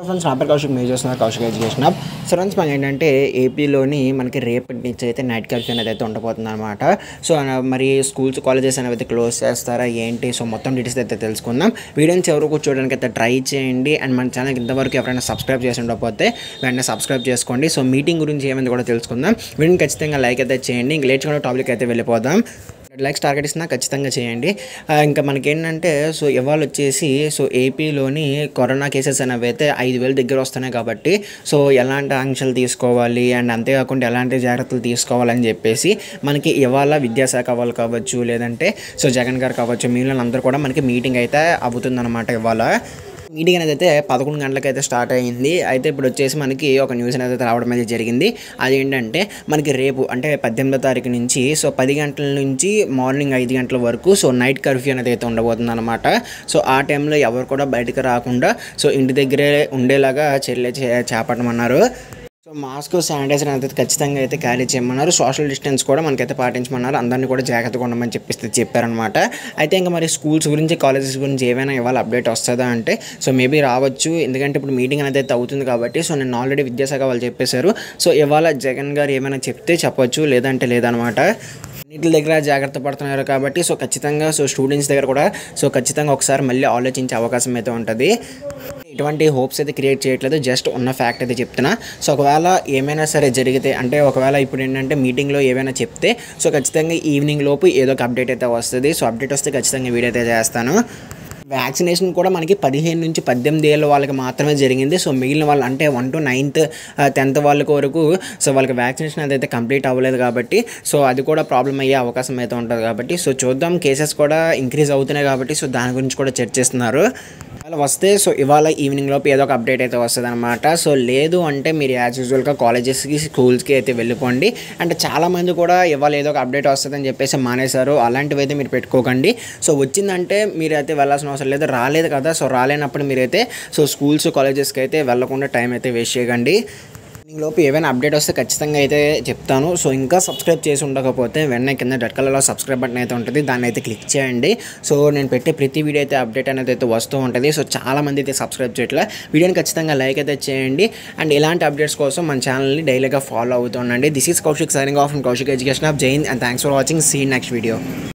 friends నా పేరు కౌశిక్ మీరు చూస్తున్నారు Kaushik education hub so friends మనకి ఏంటంటే ఏపీలోని మనకి రేపటి నుంచి అయితే నైట్ కర్ఫ్యూ అనేది అయితే ఉండబోతుంది అనమాట సో అన- మరి స్కూల్స్ కాలేజెస్ అనేవి అయితే క్లోజ్ చేస్తారా ఏంటి సో మొత్తం డీటెయిల్స్ అయితే తెలుసుకుందాం వీడియోని ఎవరు కూర్చోవడానికి అయితే ట్రై చేయండి అండ్ మన ఛానల్కి ఇంతవరకు ఎవరైనా సబ్స్క్రైబ్ చేసి ఉండకపోతే వెంటనే సబ్స్క్రైబ్ చేసుకోండి సో మీటింగ్ గురించి ఏమైంది కూడా తెలుసుకుందాం వీడియోని ఖచ్చితంగా లైక్ అయితే చేయండి ఇంక లేట్ చేయకుండా టాపిక్ అయితే వెళ్ళిపోదాం లైక్స్ టార్గెట్ ఇస్తున్నా ఖచ్చితంగా చేయండి ఆ, ఇంకా మనకేంటంటే సో ఇవాళ వచ్చేసి సో ఏపీలోని కరోనా కేసెస్ అనేవి అయితే ఐదు వేల దగ్గర వస్తున్నాయి కాబట్టి సో ఎలాంటి ఆంక్షలు తీసుకోవాలి అండ్ అంతేకాకుండా ఎలాంటి జాగ్రత్తలు తీసుకోవాలని చెప్పేసి మనకి ఇవాళ విద్యాశాఖ వాళ్ళు కావచ్చు లేదంటే సో జగన్ గారు కావచ్చు మిగిలిన అందరూ కూడా మనకి మీటింగ్ అయితే అవుతుందన్నమాట ఇవాళ మీటింగ్ అనేది అయితే పదకొండు గంటలకు అయితే స్టార్ట్ అయ్యింది అయితే ఇప్పుడు వచ్చేసి మనకి ఒక న్యూస్ అనేది అయితే రావడం అయితే జరిగింది అదేంటంటే మనకి రేపు అంటే పద్దెనిమిదో తారీఖు నుంచి సో పది గంటల నుంచి మార్నింగ్ ఐదు గంటల వరకు సో నైట్ కర్ఫ్యూ అనేది అయితే ఉండబోతుంది అనమాట సో ఆ టైంలో ఎవరు కూడా బయటకు రాకుండా సో ఇంటి దగ్గరే ఉండేలాగా చర్యలు చే- చేపట్టమన్నారు సో మాస్క్ శానిటైజర్ అనేది ఖచ్చితంగా అయితే క్యారీ చేయమన్నారు సోషల్ డిస్టెన్స్ కూడా మనకైతే పాటించమన్నారు అందరినీ కూడా జాగ్రత్తగా ఉండమని చెప్పేసి చెప్పారనమాట అయితే ఇంకా మరి స్కూల్స్ గురించి కాలేజెస్ గురించి ఏమైనా ఇవాళ అప్డేట్ వస్తుందా అంటే సో మేబీ రావచ్చు ఎందుకంటే ఇప్పుడు మీటింగ్ అనేది అయితే అవుతుంది కాబట్టి సో నేను ఆల్రెడీ విద్యాశాఖ వాళ్ళు చెప్పేశారు సో ఇవాళ జగన్ గారు ఏమైనా చెప్తే చెప్పొచ్చు లేదంటే లేదనమాట అన్నిటి దగ్గర జాగ్రత్త పడుతున్నారు కాబట్టి సో ఖచ్చితంగా సో స్టూడెంట్స్ దగ్గర కూడా సో ఖచ్చితంగా ఒకసారి మళ్ళీ ఆలోచించే అవకాశం అయితే ఉంటుంది ఎటువంటి హోప్స్ అయితే క్రియేట్ చేయట్లేదు జస్ట్ ఉన్న ఫ్యాక్ట్ అయితే చెప్తున్నా సో ఒకవేళ ఏమైనా సరే జరిగితే అంటే ఒకవేళ ఇప్పుడు ఏంటంటే మీటింగ్లో ఏమైనా చెప్తే సో ఖచ్చితంగా ఈవినింగ్ లోపు ఏదో ఒక అప్డేట్ అయితే వస్తుంది సో అప్డేట్ వస్తే ఖచ్చితంగా వీడియో అయితే చేస్తాను వ్యాక్సినేషన్ కూడా మనకి పదిహేను నుంచి పద్దెనిమిది ఏళ్ళ వాళ్ళకి మాత్రమే జరిగింది సో మిగిలిన వాళ్ళు అంటే వన్ టు నైన్త్ టెన్త్ వాళ్ళకి వరకు సో వాళ్ళకి వ్యాక్సినేషన్ అదైతే కంప్లీట్ అవ్వలేదు కాబట్టి సో అది కూడా ప్రాబ్లం అయ్యే అవకాశం అయితే ఉంటుంది కాబట్టి సో చూద్దాం కేసెస్ కూడా ఇంక్రీజ్ అవుతున్నాయి కాబట్టి సో దాని గురించి కూడా చర్చిస్తున్నారు అలా వస్తే సో ఇవాళ ఈవినింగ్ లోపు ఏదో ఒక అప్డేట్ అయితే వస్తుంది అనమాట సో లేదు అంటే మీరు యాజ్ యూజువల్గా కాలేజెస్కి స్కూల్స్కి అయితే వెళ్ళిపోండి అంటే చాలామంది కూడా ఇవాళ ఏదో ఒక అప్డేట్ వస్తుందని చెప్పేసి మానేశారు అలాంటివి అయితే మీరు పెట్టుకోకండి సో వచ్చిందంటే మీరు అయితే వెళ్ళాల్సిన అవసరం లేదు రాలేదు కదా సో రాలేనప్పుడు మీరైతే సో స్కూల్స్ కాలేజెస్కి అయితే వెళ్ళకుండా టైం అయితే వేస్ట్ చేయకండి ఈవినింగ్ లోపు ఏమైనా అప్డేట్ వస్తే ఖచ్చితంగా అయితే చెప్తాను సో ఇంకా సబ్స్క్రైబ్ చేసి ఉండకపోతే వెంటనే కింద రెడ్ కలర్లో సబ్స్క్రైబ్ బటన్ అయితే ఉంటుంది దాన్ని అయితే క్లిక్ చేయండి సో నేను పెట్టే ప్రతి వీడియో అయితే అప్డేట్ అనేది అయితే వస్తూ ఉంటుంది సో చాలా మంది అయితే సబ్స్క్రైబ్ చేయట్లే వీడియోని ఖచ్చితంగా లైక్ అయితే చేయండి అండ్ ఇలాంటి అప్డేట్స్ కోసం మన ఛానల్ని డైలీగా ఫాలో అవుతుండండి this is Kaushik signing off Kaushik education off జైన్ and thanks for watching see next video